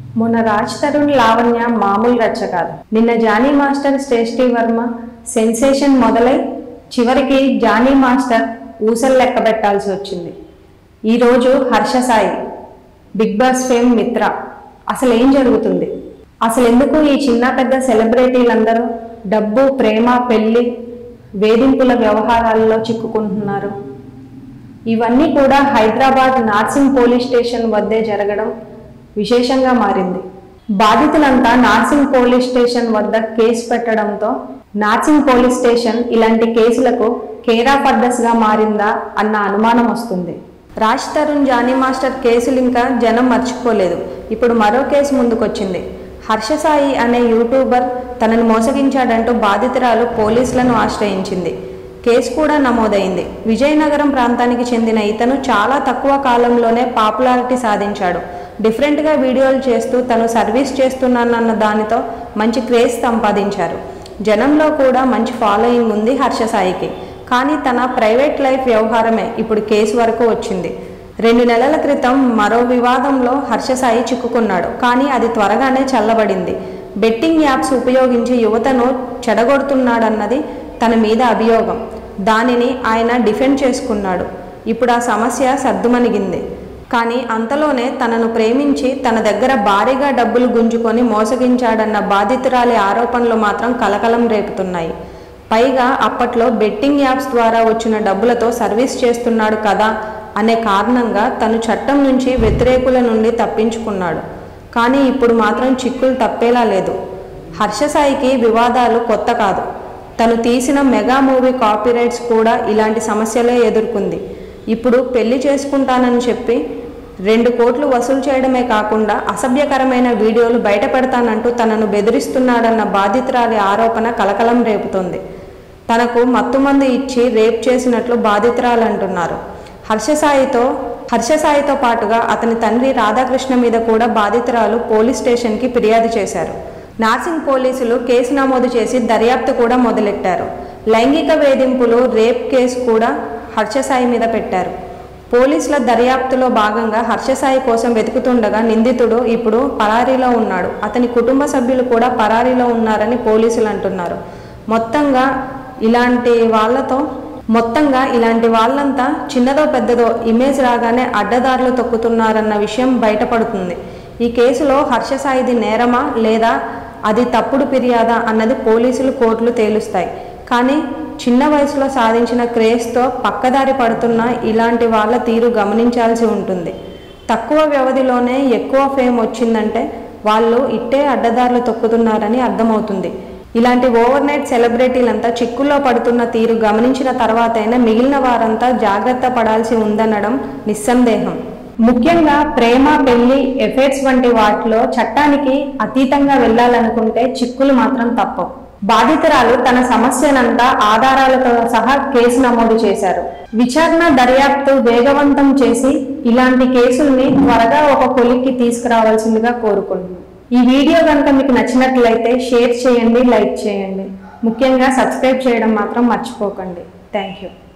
మొన్న రాజ్ తరుణ్ లావణ్య మామూలు రచ్చ కాదు నిన్న జానీ మాస్టర్ శ్రేష్ఠి వర్మ సెన్సేషన్ మొదలై చివరికి జానీ మాస్టర్ ఊసలు లెక్క పెట్టాల్సి వచ్చింది ఈరోజు Harsha Sai Bigg Boss fame Mitra అసలు ఏం జరుగుతుంది అసలు ఎందుకు ఈ చిన్న పెద్ద సెలబ్రిటీలందరూ డబ్బు ప్రేమ పెళ్లి వేధింపుల వ్యవహారాల్లో చిక్కుకుంటున్నారు ఇవన్నీ కూడా హైదరాబాద్ నార్సింగ్ పోలీస్ స్టేషన్ వద్దే జరగడం విశేషంగా మారింది బాధితులంతా నార్సింగ్ పోలీస్ స్టేషన్ వద్ద కేసు పెట్టడంతో నార్సింగ్ పోలీస్ స్టేషన్ ఇలాంటి కేసులకు కేరా గా మారిందా అన్న అనుమానం వస్తుంది రాజ్ తరుణ్ జానీ మాస్టర్ కేసులు ఇంకా జనం మర్చిపోలేదు ఇప్పుడు మరో కేసు ముందుకొచ్చింది హర్షసాయి అనే యూట్యూబర్ తనని మోసగించాడంటూ బాధితురాలు పోలీసులను ఆశ్రయించింది కేసు కూడా నమోదైంది విజయనగరం ప్రాంతానికి చెందిన ఇతను చాలా తక్కువ కాలంలోనే పాపులారిటీ సాధించాడు డిఫరెంట్గా వీడియోలు చేస్తూ తను సర్వీస్ చేస్తున్నానన్న దానితో మంచి క్రేజ్ సంపాదించారు జనంలో కూడా మంచి ఫాలోయింగ్ ఉంది హర్షసాయికి కానీ తన ప్రైవేట్ లైఫ్ వ్యవహారమే ఇప్పుడు కేసు వరకు వచ్చింది రెండు నెలల క్రితం మరో వివాదంలో హర్షసాయి చిక్కుకున్నాడు కానీ అది త్వరగానే చల్లబడింది బెట్టింగ్ యాప్స్ ఉపయోగించి యువతను చెడగొడుతున్నాడన్నది తన మీద అభియోగం దానిని ఆయన డిఫెండ్ చేసుకున్నాడు ఇప్పుడు ఆ సమస్య సర్దుమణిగింది కానీ అంతలోనే తనను ప్రేమించి తన దగ్గర భారీగా డబ్బులు గుంజుకొని మోసగించాడన్న బాధితురాలి ఆరోపణలు మాత్రం కలకలం రేపుతున్నాయి పైగా అప్పట్లో బెట్టింగ్ యాప్స్ ద్వారా వచ్చిన డబ్బులతో సర్వీస్ చేస్తున్నాడు కదా అనే కారణంగా తను చట్టం నుంచి వ్యతిరేకుల నుండి తప్పించుకున్నాడు కానీ ఇప్పుడు మాత్రం చిక్కులు తప్పేలా లేదు హర్షసాయికి వివాదాలు కొత్త కాదు తను తీసిన మెగా మూవీ కాపీరైట్స్ కూడా ఇలాంటి సమస్యలే ఎదుర్కొంది ఇప్పుడు పెళ్లి చేసుకుంటానని చెప్పి రెండు కోట్లు వసూలు చేయడమే కాకుండా అసభ్యకరమైన వీడియోలు బయటపెడతానంటూ తనను బెదిరిస్తున్నాడన్న బాధితురాలి ఆరోపణ కలకలం రేపుతోంది తనకు మత్తుమందు ఇచ్చి రేప్ చేసినట్లు బాధితురాలు అంటున్నారు హర్షసాయితో హర్షసాయితో పాటుగా అతని తండ్రి రాధాకృష్ణ మీద కూడా బాధితురాలు పోలీస్ స్టేషన్కి ఫిర్యాదు చేశారు నార్సింగ్ పోలీసులు కేసు నమోదు చేసి దర్యాప్తు కూడా మొదలెట్టారు లైంగిక వేధింపులు రేప్ కేసు కూడా హర్షసాయి మీద పెట్టారు పోలీసుల దర్యాప్తులో భాగంగా హర్షసాయి కోసం వెతుకుతుండగా నిందితుడు ఇప్పుడు పరారీలో ఉన్నాడు అతని కుటుంబ సభ్యులు కూడా పరారీలో ఉన్నారని పోలీసులు అంటున్నారు మొత్తంగా ఇలాంటి వాళ్ళతో మొత్తంగా ఇలాంటి వాళ్ళంతా చిన్నదో పెద్దదో ఇమేజ్ రాగానే అడ్డదారులు తొక్కుతున్నారన్న విషయం బయటపడుతుంది ఈ కేసులో హర్షసాయిది నేరమా లేదా అది తప్పుడు ఫిర్యాదా అన్నది పోలీసులు కోర్టులు తేలుస్తాయి కానీ చిన్న వయసులో సాధించిన క్రేజ్తో పక్కదారి పడుతున్న ఇలాంటి వాళ్ళ తీరు గమనించాల్సి ఉంటుంది తక్కువ వ్యవధిలోనే ఎక్కువ ఫేమ్ వచ్చిందంటే వాళ్ళు ఇట్టే అడ్డదారులు తొక్కుతున్నారని అర్థమవుతుంది ఇలాంటి ఓవర్ నైట్ సెలబ్రిటీలంతా చిక్కుల్లో పడుతున్న తీరు గమనించిన తర్వాతైనా మిగిలిన వారంతా జాగ్రత్త పడాల్సి ఉందనడం నిస్సందేహం ముఖ్యంగా ప్రేమ పెళ్లి ఎఫెక్ట్స్ వంటి వాటిలో చట్టానికి అతీతంగా వెళ్ళాలనుకుంటే చిక్కులు మాత్రం తప్పవు బాధితురాలు తన సమస్యనంతా ఆధారాలతో సహా కేసు నమోదు చేశారు విచారణ దర్యాప్తు వేగవంతం చేసి ఇలాంటి కేసుల్ని త్వరగా ఒక కొలిక్కి తీసుకురావాల్సిందిగా కోరుకుంటున్నాను ఈ వీడియో కనుక మీకు నచ్చినట్లయితే షేర్ చేయండి లైక్ చేయండి ముఖ్యంగా సబ్స్క్రైబ్ చేయడం మాత్రం మర్చిపోకండి థ్యాంక్ యూ